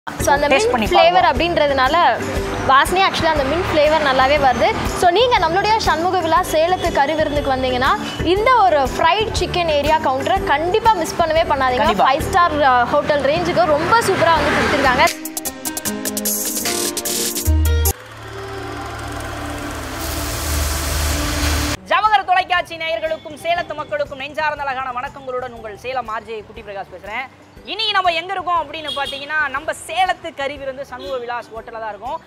So அந்த Taste mint பண்ணி flavour அப்படின்றதுனால வாசனையே ஆக்சுவலாக அந்த மின்ட் ஃப்ளேவர் நல்லாவே வருது ஸோ நீங்கள் நம்மளுடைய சண்முக விழா சேலத்துக்கு கருவிருந்துக்கு வந்தீங்கன்னா இந்த ஒரு ஃப்ரைட் சிக்கன் ஏரியா கவுண்டரை கண்டிப்பாக மிஸ் பண்ணவே பண்ணாதீங்க கண்டிப்பா. ஃபைவ் ஸ்டார் ஹோட்டல் ரேஞ்சுக்கு ரொம்ப சூப்பராக வந்து கொடுத்துருக்காங்க ஜவஹர் தொலைக்காட்சி நேயர்களுக்கும் சேலத்து மக்களுக்கும் நெஞ்சார்ந்த அழகான வணக்கங்களுடன் உங்கள் சேலம் ஆர்ஜே குட்டி பிரகாஷ் பேசுகிறேன் இனி நம்ம எங்கே இருக்கோம் அப்படின்னு பார்த்தீங்கன்னா நம்ம சேலத்து கறிவிருந்து சண்முக விலாஸ் ஹோட்டலில் தான் இருக்கோம்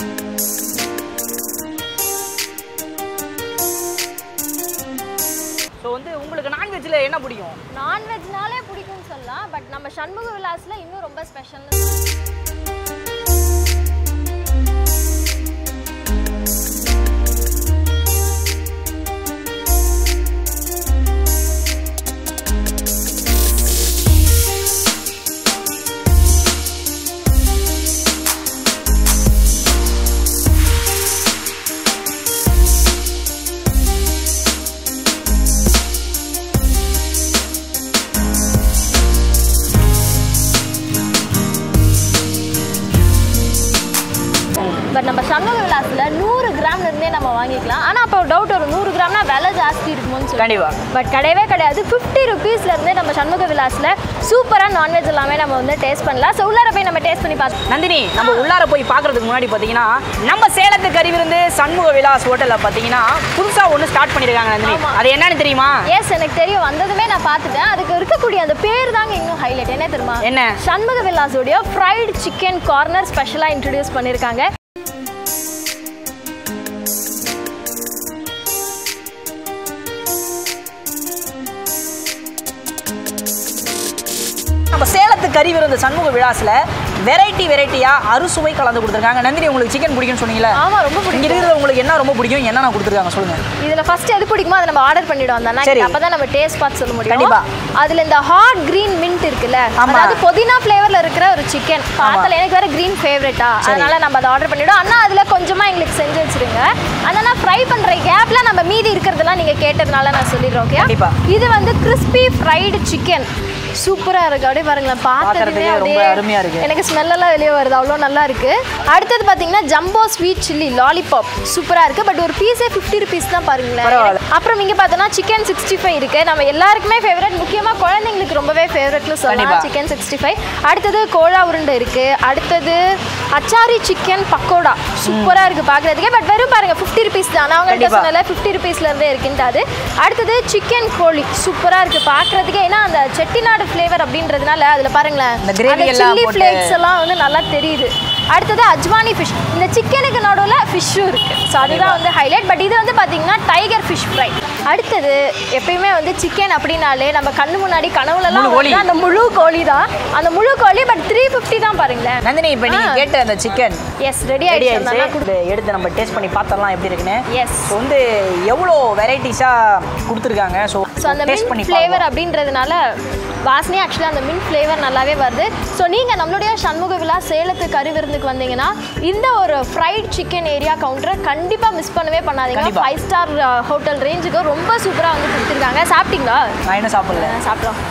ஸோ வந்து உங்களுக்கு நான்வெஜ்ஜில் என்ன பிடிக்கும் நான்வெஜ்னாலே பிடிக்கும்னு சொல்லலாம் பட் நம்ம சண்முக விலாஸில் இன்னும் ரொம்ப ஸ்பெஷல்னு பட் நம்ம சண்முக விலாஸில் நூறு கிராம்ல இருந்தே நம்ம வாங்கிக்கலாம் ஆனால் அப்போ டவுட் வரும் நூறு கிராம்னா விலை ஜாஸ்தி இருக்குமோன்னு சொல்லி கண்டிப்பா பட் கிடையவே கிடையாது ஃபிஃப்டி ருபீஸ்ல இருந்தே நம்ம சண்முக விலாஸில் சூப்பராக நான்வெஜ் எல்லாமே நம்ம வந்து டேஸ்ட் பண்ணலாம் ஸோ உள்ளார போய் நம்ம டேஸ்ட் பண்ணி பார்த்தோம் நந்தினி நம்ம உள்ளார போய் பார்க்கறதுக்கு முன்னாடி பார்த்தீங்கன்னா நம்ம சேலத்து கறிவிருந்து சண்முக விலாஸ் ஹோட்டலில் பார்த்தீங்கன்னா புதுசாக ஒன்று ஸ்டார்ட் பண்ணியிருக்காங்க நந்தினி ஆமா. அது என்னன்னு தெரியுமா எஸ் எனக்கு தெரியும் வந்ததுமே நான் பார்த்துட்டேன் அதுக்கு இருக்கக்கூடிய அந்த பேர் தாங்க இன்னும் ஹைலைட் என்ன தெரியுமா என்ன? சண்முக விலாஸோடைய ஃப்ரைடு சிக்கன் கார்னர் ஸ்பெஷலாக இன்ட்ரடியூஸ் பண்ணியிருக்காங்க நம்ம சேலத்து கறி விருந்து சண்முக விழாஸில் வெரைட்டி வெரைட்டியாக அறுசுவை கலந்து கொடுத்துருக்காங்க நந்தினி உங்களுக்கு சிக்கன் பிடிக்கும்னு சொன்னீங்களா ஆமா ரொம்ப இங்கே பிடிக்கும் இருக்கிறது உங்களுக்கு என்ன ரொம்ப பிடிக்கும் என்னென்ன கொடுத்துருக்காங்க சொல்லுங்க இதுல ஃபர்ஸ்ட் எது பிடிக்குமோ அதை நம்ம ஆர்டர் பண்ணிடுவோம் தானே சரி. அப்பதான் நம்ம டேஸ்ட் பார்த்து சொல்ல முடியும் கண்டிப்பா. அதுல இந்த ஹாட் கிரீன் மின்ட் இருக்குல்ல ஆமா. அதாவது புதினா ஃப்ளேவர்ல இருக்கிற ஒரு சிக்கன் பார்த்தால எனக்கு வேற கிரீன் ஃபேவரட்டா அதனால நம்ம அதை ஆர்டர் பண்ணிடுவோம் அண்ணா அதுல கொஞ்சமா எங்களுக்கு செஞ்சு வச்சிருங்க ஆனா நான் ஃப்ரை பண்ற கேப்ல நம்ம மீதி இருக்கிறதெல்லாம் நீங்க கேட்டதுனால நான் சொல்லிடுறோம் ஓகே கண்டிப்பா. இது வந்து கிறிஸ்பி ஃப்ரைடு சிக்கன் சூப்பரா இருக்கு அப்படியே பாருங்களேன் பார்த்ததுமே பார்க்கறதுக்கே ரொம்ப அப்படியே அருமையா இருக்கு. எனக்கு ஸ்மெல் எல்லாம் வெளியே வருது அவ்வளோ நல்லா இருக்கு அடுத்தது பாத்தீங்கன்னா ஜம்போ ஸ்வீட் சில்லி லாலிபாப் சூப்பரா இருக்கு பட் ஒரு பீஸே ஃபிஃப்டி ருபீஸ் தான் பாருங்களேன் பரவாயில்ல. அப்புறம் இங்க பார்த்தோன்னா சிக்கன் சிக்ஸ்டி ஃபைவ் இருக்கு நம்ம எல்லாருக்குமே ஃபேவரட் முக்கியமா குழந்தைங்களுக்கு ரொம்பவே ஃபேவரட்னு சொல்லலாம் கண்டிப்பா. சிக்கன் சிக்ஸ்டி ஃபைவ் அடுத்தது கோழா உருண்டை இருக்கு அடுத்தது அச்சாரி சிக்கன் பக்கோடா சூப்பரா இருக்கு பாக்குறதுக்கே பட் வெறும் பாருங்க ஃபிஃப்டி ருபீஸ் தான் நான் உங்கள்கிட்ட கண்டிப்பா. சொன்னல ஃபிஃப்டி ருபீஸ்ல இருந்தே இருக்குன்ட்டு அது அடுத்தது சிக்கன் கோழி சூப்பரா இருக்கு பாக்குறதுக்கே ஏன்னா அந்த செட்டிநாடு ஃப்ளேவர் அப்படின்றதுனால அதுல பாருங்களேன் இந்த gravy அந்த எல்லாம் சில்லி போட்டு- ஃப்ளேக்ஸ் எல்லாம் வந்து நல்லா தெரியுது அடுத்தது அஜ்வானி ஃபிஷ் இந்த சிக்கனுக்கு நடுவில் ஃபிஷ்ஷும் இருக்கு ஸோ அதுதான் வந்து ஹைலைட் பட் இது வந்து பார்த்தீங்கன்னா டைகர் ஃபிஷ் ஃப்ரை அடுத்தது எப்பயுமே வந்து சிக்கன் அப்படின்னாலே நம்ம கண்ணு முன்னாடி கனவுலலாம் முழு கோழி. வந்து அந்த முழு கோழி தான் அந்த முழு கோழி பட் த்ரீ ஃபிஃப்டி தான் பாருங்களேன் நந்தினி இப்போ நீங்கள் ஆ. கேட்ட அந்த சிக்கன் எஸ் ரெடி ரெடி ஆயிடுச்சு நல்லா ஆயிடுச்சு இதை எடுத்து நம்ம டேஸ்ட் பண்ணி பார்த்தரலாம் எப்படி இருக்குன்னு எஸ் ஸோ வந்து எவ்வளோ வெரைட்டிஸாக கொடுத்துருக்காங்க ஸோ ஸோ அந்த டேஸ்ட் மின்ட் பண்ணி ஃப்ளேவர் அப்படின்றதுனால வாசனையே ஆக்சுவலாக அந்த மின்ட் ஃப்ளேவர் நல்லாவே வருது ஸோ நீங்கள் நம்மளுடைய சண்முக விழா சேலத்து கருவிருந்துக்கு வந்தீங்கன்னா இந்த ஒரு ஃப்ரைட் சிக்கன் ஏரியா கவுண்டரை கண்டிப்பாக மிஸ் பண்ணவே பண்ணாதீங்க கண்டிப்பா. ஃபைவ் ஸ்டார் ஹோட்டல் ரேஞ்சுக்கு ரொம்ப சூப்பராக வந்து கொடுத்துருக்காங்க சாப்பிட்டீங்களா நான் என்ன சாப்பிடல அஹ் சாப்பிட்டோம்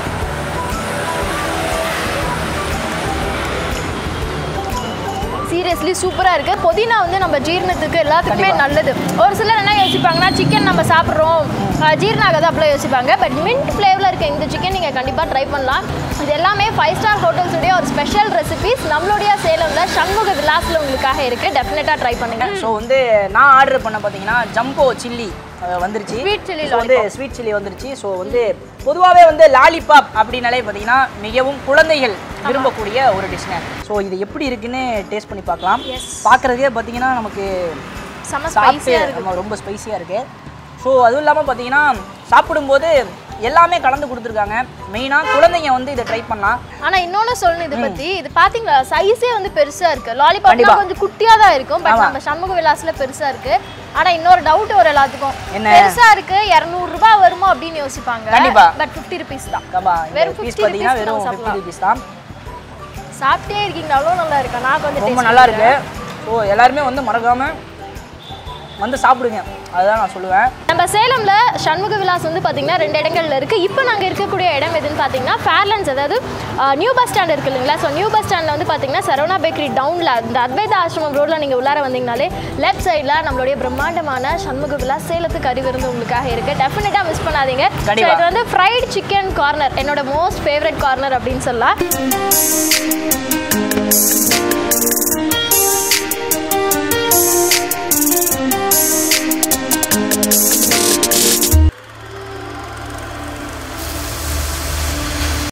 சீரியஸ்லி சூப்பராக இருக்குது புதினா வந்து நம்ம ஜீரணத்துக்கு எல்லாத்துக்குமே கண்டிப்பா. நல்லது ஒரு சிலர் என்ன யோசிப்பாங்கன்னா சிக்கன் நம்ம சாப்பிட்றோம் ஜீரணம் ஆகாது அப்படிலாம் யோசிப்பாங்க பட் மின்ட் ஃப்ளேவரில் இருக்க இந்த சிக்கன் நீங்கள் கண்டிப்பாக ட்ரை பண்ணலாம் இது எல்லாமே ஃபைவ் ஸ்டார் ஹோட்டல்ஸுடைய ஒரு ஸ்பெஷல் ரெசிபிஸ் நம்மளுடைய சேலமில் சண்முக விலாஸில் உங்களுக்காக இருக்குது டெஃபினட்டாக ட்ரை பண்ணுங்கள் ஸோ வந்து நான் ஆர்டர் பண்ண பார்த்தீங்கன்னா ஜம்போ சில்லி வந்துருச்சு Sweet chilli So வந்து ஸ்வீட் சில்லி வந்துருச்சு ஸோ வந்து பொதுவாகவே வந்து லாலிபாப் அப்படின்னாலே பார்த்தீங்கன்னா மிகவும் குழந்தைகள் விரும்பக்கூடிய ஒரு டிஷ்ங்க ஸோ இது எப்படி இருக்குன்னு டேஸ்ட் பண்ணி பார்க்கலாம் Yes. பார்க்குறதுக்கே பார்த்தீங்கன்னா நமக்கு செம்ம சாப்பிட்டு ஸ்பைஸியாக இருக்குது ஆமா, ரொம்ப ஸ்பைசியாக இருக்குது ஸோ அதுவும் இல்லாமல் பார்த்தீங்கன்னா சாப்பிடும்போது எல்லாமே கலந்து கொடுத்துருக்காங்க மெயினாக குழந்தைங்க வந்து இதை ட்ரை பண்ணலாம் ஆனா இன்னொன்னு சொல்லணும் இதை பத்தி இது பாத்தீங்களா சைஸே வந்து பெருசா இருக்கு லாலிபாப்னா கண்டிப்பா. கொஞ்சம் குட்டியா தான் இருக்கும் பட் ஆமா. நம்ம சண்முக விலாஸ்ல பெருசா இருக்கு ஆனா இன்னொரு டவுட் வரும் எல்லாத்துக்கும் என்ன? பெருசா இருக்கு 200 ரூபாய் வருமோ அப்படின்னு யோசிப்பாங்க கண்டிப்பா. பட் 50 ருபீஸ் தான் ஆமா இந்த வெறும் பீஸ் 50 பார்த்தீங்கன்னா rupees வெறும் நம்ம ஃபிஃப்டி சாப்பிடலாம். ருபீஸ் தான் சாப்பிட்டே இருக்கீங்க அவ்வளோ நல்லா இருக்கு நான் கொஞ்சம் ரொம்ப taste நல்லா இருக்கு பண்றேன். ஸோ எல்லாருமே வந்து மறக்காம வந்து சாப்பிடுங்க அதுதான் நான் சொல்லுவேன் நம்ம சேலம்ல சண்முக விலாஸ் வந்து பாத்தீங்கன்னா ரெண்டு இடங்கள்ல இருக்கு இப்போ நாங்க இருக்கக்கூடிய இடம் எதுன்னு பாத்தீங்கன்னா ஃபேர்லண்ட்ஸ் அதாவது நியூ பஸ் ஸ்டாண்ட் இருக்கு இல்லைங்களா ஸோ நியூ பஸ் ஸ்டாண்ட்ல வந்து பாத்தீங்கன்னா சரவணா பேக்கரி டவுன்ல இந்த அத்வைத ஆசிரமம் ரோட்ல நீங்க உள்ளார வந்தீங்கனாலே லெஃப்ட் சைடில் நம்மளுடைய பிரம்மாண்டமான சண்முக விலாஸ் சேலத்துக்கு அறிவிருந்து உங்களுக்காக இருக்கு டெஃபினட்டா மிஸ் பண்ணாதீங்க So, கண்டிப்பா. இது வந்து ஃப்ரைட் சிக்கன் கார்னர் என்னோட மோஸ்ட் ஃபேவரட் கார்னர் அப்படின்னு சொல்லலாம்